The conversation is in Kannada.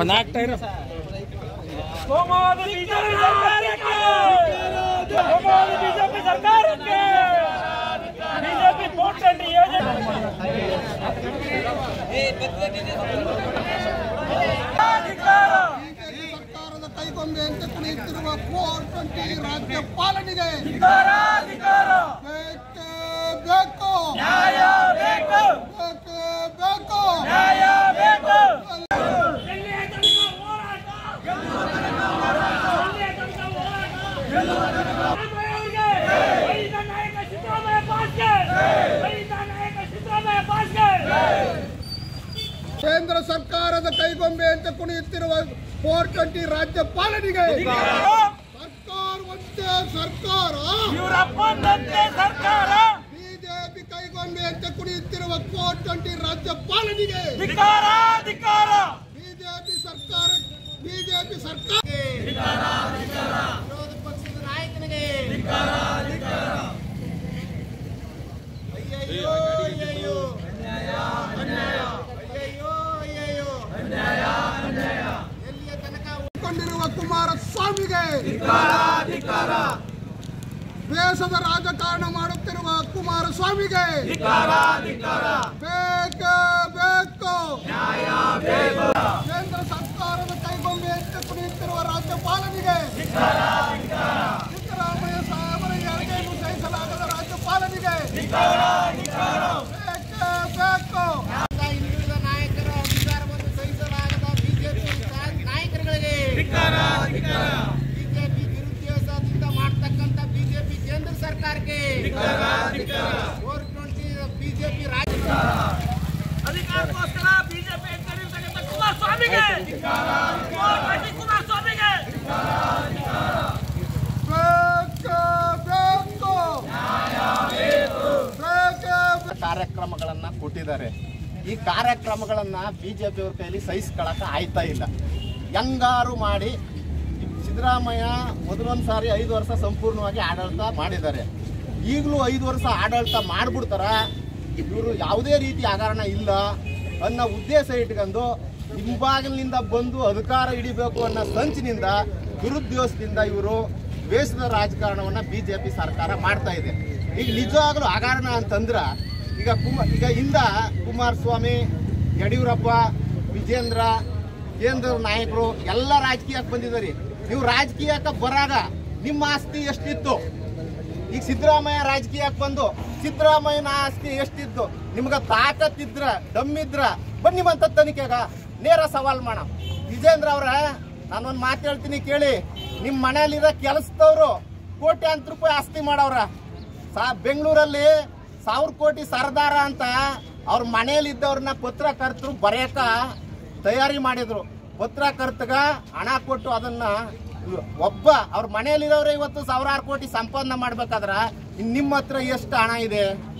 ಒಂದ್ ನಾಲ್ಕು ಟೈರ್ ಕೋಮುವಾದಿ ಬಿಜೆಪಿ ಸರ್ಕಾರಕ್ಕೆ ಕೋಮುವಾದಿ ಬಿಜೆಪಿ ಸರ್ಕಾರಕ್ಕೆ ಬಿಜೆಪಿ ಕೋಟ್ಯಾಂತರ ಯೋಜನೆ ಅಧಿಕಾರ ಸರ್ಕಾರದ ಕೈಗೊಂಬೆಯಂತೆ ಕುಣಿಯುತ್ತಿರುವ ಫೋರ್ ಟ್ವೆಂಟಿ ರಾಜ್ಯ ಪಾಲನೆಗೆ ಅಧಿಕಾರ ಅಧಿಕಾರ ಬೇಕೇ ಬೇಕು ನ್ಯಾಯ ಬೇಕು ಬೇಕೇ ಬೇಕು ನ್ಯಾಯ ಬೇಕು ಕೇಂದ್ರ ಸರ್ಕಾರದ ಕೈಗೊಂಬೆಯಂತೆ ಕುಣಿಯುತ್ತಿರುವ ಫೋರ್ ಟ್ವೆಂಟಿ ರಾಜ್ಯ ಪಾಲನೆಗೆ ಸರ್ಕಾರ ಒಂದೇ ಸರ್ಕಾರ ಇವರಪ್ಪಂದಂತೆ ಸರ್ಕಾರ ಬಿಜೆಪಿ ಕೈಗೊಂಬೆಯಂತೆ ಕುಣಿಯುತ್ತಿರುವ ಫೋರ್ ಟ್ವೆಂಟಿ ರಾಜ್ಯ ಪಾಲನೆಗೆ ಧಿಕಾರ ಧಿಕಾರ ಬಿಜೆಪಿ ಸರ್ಕಾರ ಬಿಜೆಪಿ ಸರ್ಕಾರ ವಿರೋಧ ಪಕ್ಷದ ನಾಯಕನಿಗೆ ಅಯ್ಯಯ್ಯೋ ಅಯ್ಯಯ್ಯೋ ಅಯ್ಯಯ್ಯೋ ಅಯ್ಯಯ್ಯೋ ಎಲ್ಲಿಯ ತನಕ ಉಳ್ಕೊಂಡಿರುವ ಕುಮಾರಸ್ವಾಮಿಗೆ ದೇಶದ ರಾಜಕಾರಣ ಮಾಡುತ್ತಿರುವ ಕುಮಾರಸ್ವಾಮಿಗೆ ಬೇಕೇ ಬೇಕು ಕೇಂದ್ರ ಸರ್ಕಾರದ ಕೈಗೊಂಬೆಯಂತೆ ಕುಣಿಯುತ್ತಿರುವ ರಾಜ್ಯಪಾಲನಿಗೆ ಸಿದ್ದರಾಮಯ್ಯ ಸಾಹೇಬರ ಎಳಗೆಯನ್ನು ಸಹಿಸಲಾಗದ ರಾಜ್ಯಪಾಲನಿಗೆ ಬೇಕೇ ಬೇಕು ಹಿಂದುಳಿದ ನಾಯಕರ ಅಧಿಕಾರವನ್ನು ಸಹಿಸಲಾಗದ ಬಿಜೆಪಿ ನಾಯಕರುಗಳಿಗೆ ಬಿಜೆಪಿ ದುರುದ್ದೇಶದಿಂದ ಮಾಡ್ತಕ್ಕಂಥ ಬಿಜೆಪಿ ಕೇಂದ್ರ ಸರ್ಕಾರಕ್ಕೆ ಫೋರ್ ಟ್ವೆಂಟಿ ಬಿಜೆಪಿ ರಾಜ್ಯ ಅಧಿಕಾರಕ್ಕೋಸ್ಕರ ಬಿಜೆಪಿ ಕರೀತಕ್ಕಂಥ ಕುಮಾರಸ್ವಾಮಿಗೆ ಕುಮಾರಸ್ವಾಮಿಗೆ ಕಾರ್ಯಕ್ರಮಗಳನ್ನ ಕೊಟ್ಟಿದ್ದಾರೆ ಈ ಕಾರ್ಯಕ್ರಮಗಳನ್ನ ಬಿಜೆಪಿ ಅವ್ರ ಕೈಲಿ ಸಹಿಸ್ಕೊಳಕ ಆಯ್ತಾ ಇಲ್ಲ ಹೆಂಗಾರು ಮಾಡಿ ಸಿದ್ದರಾಮಯ್ಯ ಮೊದಲೊಂದು ಸಾರಿ ಐದು ವರ್ಷ ಸಂಪೂರ್ಣವಾಗಿ ಆಡಳಿತ ಮಾಡಿದ್ದಾರೆ ಈಗಲೂ ಐದು ವರ್ಷ ಆಡಳಿತ ಮಾಡ್ಬಿಡ್ತಾರ ಇವರು ಯಾವುದೇ ರೀತಿ ಹಗರಣ ಇಲ್ಲ ಅನ್ನೋ ಉದ್ದೇಶ ಇಟ್ಕೊಂಡು ಹಿಂಬಾಗಿಲಿನಿಂದ ಬಂದು ಅಧಿಕಾರ ಹಿಡಿಬೇಕು ಅನ್ನೋ ಸಂಚಿನಿಂದ ದುರುದ್ದೇಶದಿಂದ ಇವರು ದೇಶದ ರಾಜಕಾರಣವನ್ನ ಬಿಜೆಪಿ ಸರ್ಕಾರ ಮಾಡ್ತಾ ಇದೆ ಈಗ ನಿಜವಾಗ್ಲೂ ಹಗರಣ ಅಂತಂದ್ರ ಈಗ ಕುಮ ಈಗ ಹಿಂದ ಕುಮಾರಸ್ವಾಮಿ ಯಡಿಯೂರಪ್ಪ ವಿಜೇಂದ್ರ ಕೇಂದ್ರ ನಾಯಕರು ಎಲ್ಲ ರಾಜಕೀಯಕ್ಕೆ ಬಂದಿದ್ದಾರೆ ನೀವು ರಾಜಕೀಯಕ್ಕೆ ಬರಾಗ ನಿಮ್ಮ ಆಸ್ತಿ ಎಷ್ಟಿತ್ತು ಈಗ ಸಿದ್ದರಾಮಯ್ಯ ರಾಜಕೀಯಕ್ಕೆ ಬಂದು ಸಿದ್ದರಾಮಯ್ಯನ ಆಸ್ತಿ ಎಷ್ಟಿತ್ತು ನಿಮ್ಗೆ ತಾಕತ್ತಿದ್ರ ದಮ್ಮಿದ್ರ ಬನ್ನಿ ಬಂತ ತನಿಖೆಗ ನೇರ ಸವಾಲ್ ಮಾಡ ವಿಜೇಂದ್ರ ಅವ್ರ ನಾನೊಂದು ಮಾತು ಹೇಳ್ತೀನಿ ಕೇಳಿ ನಿಮ್ಮ ಮನೆಯಲ್ಲಿರೋ ಕೆಲಸದವ್ರು ಕೋಟ್ಯಾಂತರ ರೂಪಾಯಿ ಆಸ್ತಿ ಮಾಡವ್ರ ಸಾ ಬೆಂಗಳೂರಲ್ಲಿ ಸಾವಿರ ಕೋಟಿ ಸರ್ದಾರ ಅಂತ ಅವ್ರ ಮನೆಯಲ್ಲಿದ್ದವ್ರನ್ನ ಪತ್ರಕರ್ತರು ಬರೆಯಕ ತಯಾರಿ ಮಾಡಿದ್ರು ಪತ್ರಕರ್ತಗ ಹಣ ಕೊಟ್ಟು ಅದನ್ನ ಒಬ್ಬ ಅವ್ರ ಮನೆಯಲ್ಲಿರೋರೇ ಇವತ್ತು ಸಾವಿರಾರು ಕೋಟಿ ಸಂಪಾದನೆ ಮಾಡ್ಬೇಕಾದ್ರ ಇನ್ ನಿಮ್ಮ ಹತ್ರ ಎಷ್ಟು ಹಣ ಇದೆ